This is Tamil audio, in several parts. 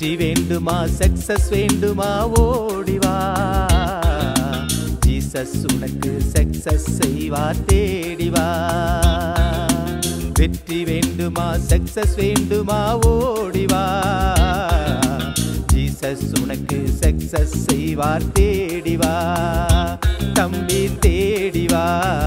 வெற்றி வேண்டுமா சக்சஸ் வேண்டுமா ஓடிவா ஜீசஸ் உனக்கு சக்சஸ் செய்வார் தேடிவா வெற்றி வேண்டுமா சக்சஸ் வேண்டுமா ஓடிவா ஜீசஸ் உனக்கு சக்சஸ் செய்வார் தேடிவா தம்பி தேடிவா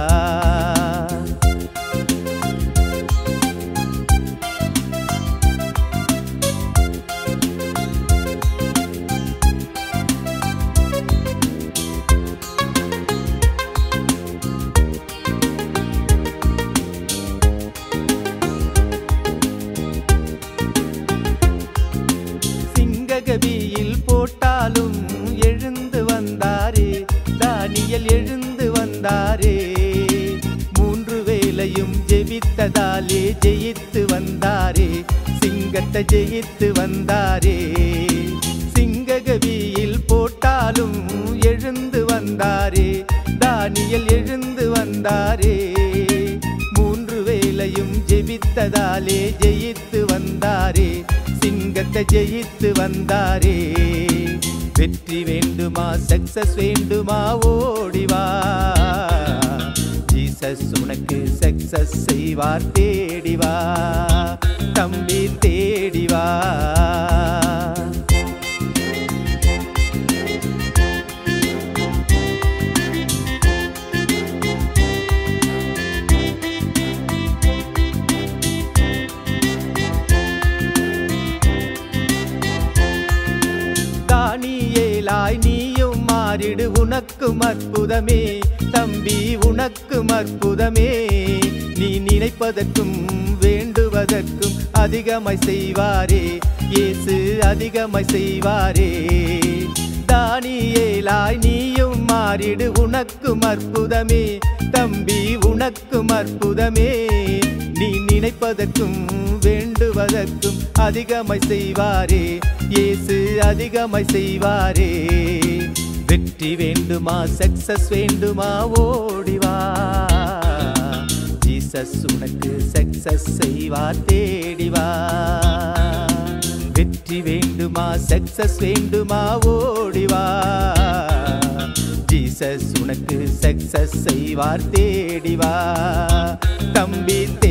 சிங்ககவியில் போட்டாலும் எழுந்து வந்தாரே தானியல் எழுந்து வந்தாரே மூன்று வேளையும் ஜெபித்ததாலே ஜெயித்து வந்தாரே சிங்கத்தை ஜெயித்து வந்தாரே சிங்ககவியில் போட்டாலும் எழுந்து வந்தாரே தானியல் எழுந்து வந்தாரே மூன்று வேளையும் ஜெபித்ததாலே ஜெயித்து வந்தாரே சிங்கத்தை ஜெயித்து வந்தாரே வெற்றி வேண்டுமா சக்சஸ் வேண்டுமா ஓடிவா ஜீசஸ் உனக்கு சக்சஸ் செய்வார் தேடிவா தம்பி தேடிவா தானியேலாய் நீயும் மாறிடு உனக்கும் அற்புதமே தம்பி உனக்கும் அற்புதமே நீ நினைப்பதற்கும் வேண்டுவதற்கும் அதிகமாய் செய்வாரே இயேசு அதிகமாய் செய்வாரே தானியேலாய் நீயும் மாறிடு உனக்கும் அற்புதமே தம்பி உனக்கும் அற்புதமே நீ நினைப்பதற்கும் வேண்டுவதற்கும் அதிகமாய் செய்வாரே இயேசு அதிகமாய் செய்வாரே வெற்றி வேண்டுமா சக்சஸ் வேண்டுமா ஓடிவா ஜீசஸ் உனக்கு சக்சஸ் செய்வார் தேடிவா வெற்றி வேண்டுமா சக்சஸ் வேண்டுமா ஓடிவா ஜீசஸ் உனக்கு சக்சஸ் செய்வார் தேடிவா தம்பி